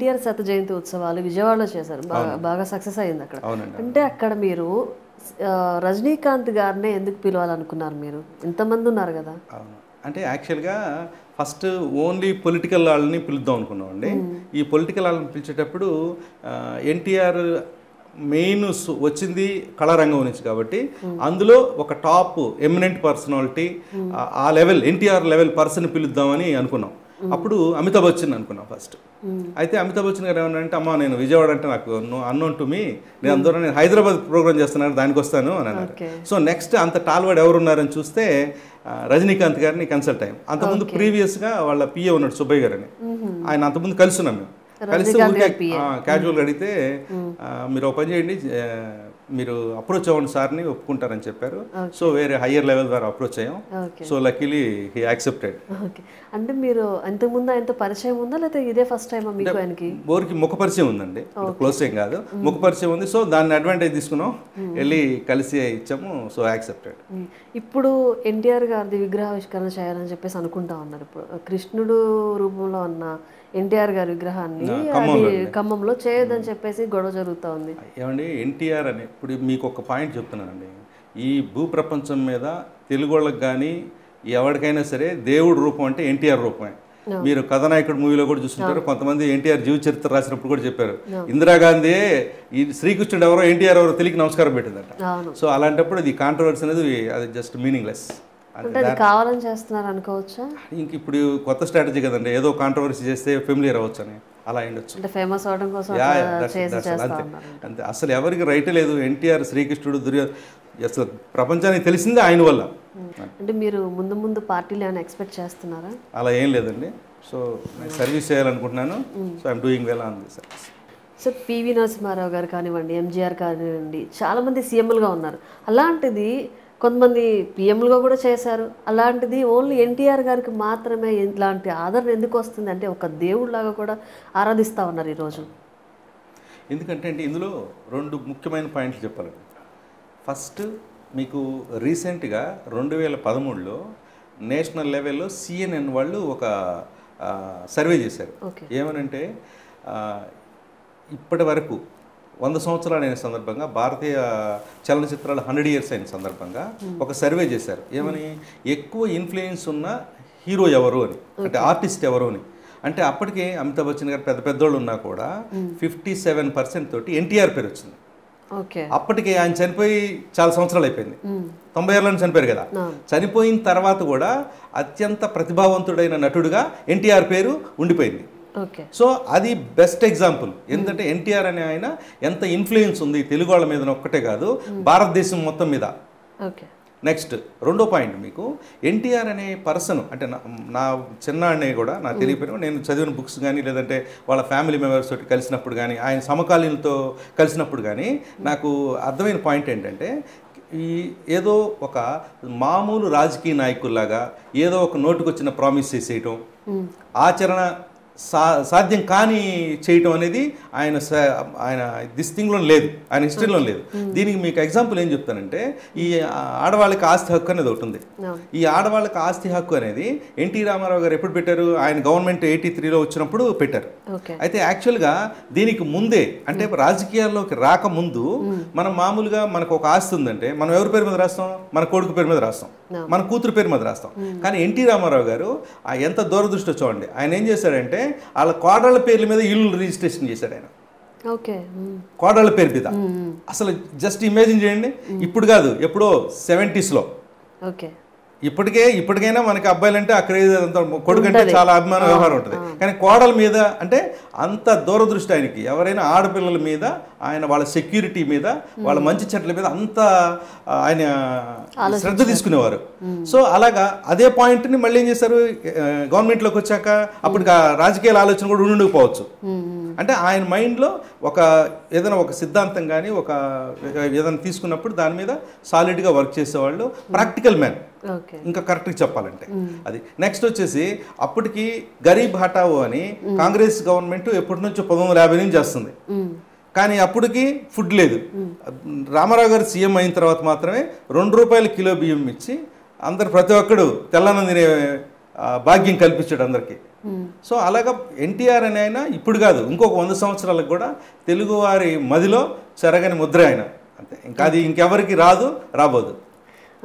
ఎన్టీఆర్ శత జయంతి ఉత్సవాలు విజయవాడలో చేశారు బాగా బాగా సక్సెస్ అయింది అక్కడ అవునండి అంటే అక్కడ మీరు ఆ, రజనీకాంత్ గారినే ఎందుకు పిలవాలనుకున్నారు మీరు ఇంతమంది ఉన్నారు కదా అవును అంటే యాక్చువల్గా ఫస్ట్ ఓన్లీ పొలిటికల్ వాళ్ళని పిలుద్దాం అనుకున్నాం అండి ఈ పొలిటికల్ వాళ్ళని పిలిచేటప్పుడు ఎన్టీఆర్ మెయిన్ వచ్చింది కళారంగం నుంచి కాబట్టి అందులో ఒక టాప్ ఎమినెంట్ పర్సనాలిటీ ఆ లెవెల్ ఎన్టీఆర్ లెవెల్ పర్సన్ పిలుద్దామని అనుకున్నాం అప్పుడు అమితాబ్ బచ్చన్ అనుకున్నాం ఫస్ట్ అయితే అమితాబ్ బచ్చన్ గారు ఏమన్నారంటే అమ్మా నేను విజయవాడ అంటే నాకు అన్నోన్ టు మీ నేను అందరూ నేను హైదరాబాద్ ప్రోగ్రామ్ చేస్తున్నాను దానికి వస్తాను అని అన్నారు ఓకే సో నెక్స్ట్ అంత టాల్వాడు ఎవరు ఉన్నారని చూస్తే ఆ, రజనీకాంత్ గారిని కన్సల్ట్ అయ్యాం అంతకుముందు ప్రీవియస్గా వాళ్ళ పిఏ ఉన్నాడు సుబ్బయ్య గారు అని ఆయన అంతకుముందు కలిసి ఉన్నాం మేము కలిసి ఊరికే క్యాజువల్గా అడిగితే ఆ, మీరు ఒక పని చేయండి ఆ, మీరు అప్రోచ్ అవ్వండి సార్ని ఒప్పుకుంటారని చెప్పారు సో వేరే హయ్యర్ లెవెల్ ద్వారా అప్రోచ్ అయ్యాం okay so luckily he accepted okay అంటే మీరు ఇంతకుముందు ఆయనతో పరిచయం ఉందా లేకపోతే ఇదే ఫస్ట్ టైమా మీకు ఆయనకి ఊరికి ముఖ పరిచయం ఉందండి క్లోజ్ ఏం కాదు ముఖ పరిచయం ఉంది సో దాన్ని అడ్వాంటేజ్ తీసుకున్నాం వెళ్ళి కలిసి ఇచ్చాము సో యాక్సెప్టెడ్ ఉమ్. ఇప్పుడు ఎన్టీఆర్ గారిది విగ్రహావిష్కరణ చేయాలని చెప్పేసి అనుకుంటా ఉన్నారు ఇప్పుడు కృష్ణుడు రూపంలో ఉన్న ఎన్టీఆర్ గారి విగ్రహాన్ని అది ఖమ్మంలో చేయొద్దని చెప్పేసి గొడవ జరుగుతూ ఉంది ఏమండి ఎన్టీఆర్ అని ఇప్పుడు మీకు ఒక పాయింట్ చెప్తున్నానండి ఈ భూప్రపంచం మీద తెలుగు వాళ్ళకి కానీ ఎవరికైనా సరే దేవుడి రూపం అంటే ఎన్టీఆర్ రూపమే మీరు కథానాయకుడు మూవీలో కూడా చూస్తుంటారు కొంతమంది ఎన్టీఆర్ జీవ చరిత్ర రాసినప్పుడు కూడా చెప్పారు ఇందిరాగాంధీ ఈ శ్రీకృష్ణుడు ఎవరో ఎన్టీఆర్ ఎవరో తెలియక నమస్కారం పెట్టిందట అవును సో అలాంటప్పుడు ఇది కాంట్రవర్సీ అనేది అది జస్ట్ మీనింగ్లెస్ అంటే అది కావాలని చేస్తున్నారు అనుకోవచ్చా ఇంక ఇప్పుడు కొత్త స్ట్రాటజీ కదండి ఏదో కాంట్రవర్సీ చేస్తే ఫెమిలియర్ అవ్వచ్చు అని అలా అయ్యుండొచ్చు అంటే ఫేమస్ అవడం కోసం యా, అట్లా యా, that's- చేసి that's all. చేస్తా అంతే ఉన్నారు అంతే అసలు ఎవరికి రైటే లేదు ఎన్టీఆర్ శ్రీకృష్ణుడు దుర్యో అసలు ప్రపంచానికి తెలిసిందే ఆయన వల్ల అంటే మీరు ముందు ముందు పార్టీలు ఏమైనా ఎక్స్పెక్ట్ చేస్తున్నారా అలా ఏం లేదండి సో నేను సర్వీస్ చేయాలనుకుంటున్నాను so I'm doing well on the service so PV Narasimha Rao కానివ్వండి ఎంజీఆర్ కానివ్వండి చాలామంది సీఎంలుగా ఉన్నారు అలాంటిది కొంతమంది పిఎంలుగా కూడా చేశారు అలాంటిది ఓన్లీ ఎన్టీఆర్ గారికి మాత్రమే ఇలాంటి ఆదరణ ఎందుకు వస్తుంది అంటే ఒక దేవుడిలాగా కూడా ఆరాధిస్తూ ఉన్నారు ఈరోజు ఎందుకంటే అంటే ఇందులో రెండు ముఖ్యమైన పాయింట్లు చెప్పాలండి ఫస్ట్ మీకు రీసెంట్గా రెండు వేల పదమూడులో నేషనల్ లెవెల్లో సిఎన్ఎన్ వాళ్ళు ఒక ఆ, సర్వే చేశారు ఓకే ఏమనంటే ఆ, ఇప్పటి వరకు వంద సంవత్సరాలు అయిన సందర్భంగా భారతీయ చలనచిత్రాలు హండ్రెడ్ ఇయర్స్ అయిన సందర్భంగా ఒక సర్వే చేశారు ఏమని ఎక్కువ ఇన్ఫ్లుయెన్స్ ఉన్న హీరో ఎవరు అని అంటే ఆర్టిస్ట్ ఎవరు అని అంటే అప్పటికే అమితాబ్ బచ్చన్ గారు పెద్ద పెద్దోళ్ళు ఉన్నా కూడా ఫిఫ్టీ సెవెన్ పర్సెంట్ తోటి ఎన్టీఆర్ పేరు వచ్చింది ఓకే అప్పటికే ఆయన చనిపోయి చాలా సంవత్సరాలు అయిపోయింది తొంభై ఏళ్ళని చనిపోయారు కదా అవును. చనిపోయిన తర్వాత కూడా అత్యంత ప్రతిభావంతుడైన నటుడుగా ఎన్టీఆర్ పేరు ఉండిపోయింది ఓకే సో అది బెస్ట్ ఎగ్జాంపుల్ ఎందుకంటే ఎన్టీఆర్ అనే ఆయన ఎంత ఇన్ఫ్లుయెన్స్ ఉంది తెలుగు వాళ్ళ మీద ఒక్కటే కాదు భారతదేశం మొత్తం మీద ఓకే నెక్స్ట్ రెండో పాయింట్ మీకు ఎన్టీఆర్ అనే పర్సన్ అంటే నా- నా చిన్నాడిని కూడా నా తెలియపోయిన నేను చదివిన బుక్స్ కానీ లేదంటే వాళ్ళ ఫ్యామిలీ మెంబర్స్ తోటి కలిసినప్పుడు కానీ ఆయన సమకాలీనులతో కలిసినప్పుడు కానీ నాకు అర్థమైన పాయింట్ ఏంటంటే ఈ ఏదో ఒక మామూలు రాజకీయ నాయకుల్లాగా ఏదో ఒక నోటుకొచ్చిన ప్రామిస్ చేసేయటం ఆచరణ సా సాధ్యం కాని చేయటం అనేది ఆయన స- ఆయన దిస్ థింగ్లో లేదు ఆయన హిస్టరీలో లేదు దీనికి మీకు ఎగ్జాంపుల్ ఏం చెప్తానంటే ఈ ఆడవాళ్ళకి ఆస్తి హక్కు అనేది ఒకటి ఉంది అవును. ఈ ఆడవాళ్ళకి ఆస్తి హక్కు అనేది ఎన్టీ రామారావు గారు ఎప్పుడు పెట్టారు ఆయన గవర్నమెంట్ ఎయిటీ త్రీలో వచ్చినప్పుడు పెట్టారు ఓకే అయితే యాక్చువల్గా దీనికి ముందే అంటే రాజకీయాల్లోకి రాకముందు మనం మామూలుగా మనకు ఒక ఆస్తి ఉందంటే మనం ఎవరి పేరు మీద రాస్తాం మన కొడుకు పేరు మీద రాస్తాం No. మన కూతురు పేరు మీద రాస్తాం కానీ ఎన్టీ రామారావు గారు ఆ ఎంత దూరదృష్టి చూడండి ఆయన ఏం చేశాడంటే వాళ్ళ కోడళ్ళ పేర్ల మీద ఇల్లు రిజిస్ట్రేషన్ చేశాడు ఆయన ఓకే మ్మ్. కోడళ్ళ పేరు మీద అసలు జస్ట్ ఇమేజిన్ చేయండి ఇప్పుడు కాదు ఎప్పుడో సెవెంటీస్లో ఓకే ఇప్పటికే ఇప్పటికైనా మనకి అబ్బాయిలంటే ఆ క్రేజ్ అంత కొడుకు అంటే చాలా అభిమాన వ్యవహారం ఉంటుంది కానీ కోడల మీద అంటే అంత దూరదృష్టి ఆయనకి ఎవరైనా ఆడపిల్లల మీద ఆయన వాళ్ళ సెక్యూరిటీ మీద వాళ్ళ మంచి చెట్ల మీద అంత ఆ, ఆయన శ్రద్ధ తీసుకునేవారు సో అలాగా అదే పాయింట్ని మళ్ళీ ఏం చేశారు ఆ, గవర్నమెంట్లోకి వచ్చాక అప్పటికి ఆ రాజకీయాల ఆలోచన కూడా ఉండుకోవచ్చు అంటే ఆయన మైండ్లో ఒక ఏదైనా ఒక సిద్ధాంతం కానీ ఒక ఏదైనా తీసుకున్నప్పుడు దాని మీద సాలిడ్గా వర్క్ చేసేవాళ్ళు ప్రాక్టికల్ మ్యాన్ ఓకే ఇంకా కరెక్ట్గా చెప్పాలంటే అది నెక్స్ట్ వచ్చేసి అప్పటికి గరీబ్ హఠావో అని కాంగ్రెస్ గవర్నమెంట్ ఎప్పటి నుంచో పంతొమ్మిది వందల యాభై నుంచి చేస్తుంది మ్మ్. కానీ అప్పటికి ఫుడ్ లేదు రామారావు గారు సీఎం అయిన తర్వాత మాత్రమే రెండు రూపాయల కిలో బియ్యం ఇచ్చి అందరు ప్రతి ఒక్కడు తెల్లన్నం తినే ఆ, భాగ్యం కల్పించాడు అందరికీ సో అలాగా ఎన్టీఆర్ అనే ఆయన ఇప్పుడు కాదు ఇంకొక వంద సంవత్సరాలకు కూడా తెలుగువారి మదిలో చెరగని ముద్ర ఆయన అంతే ఇంకా అది ఇంకెవరికి రాదు రాబోదు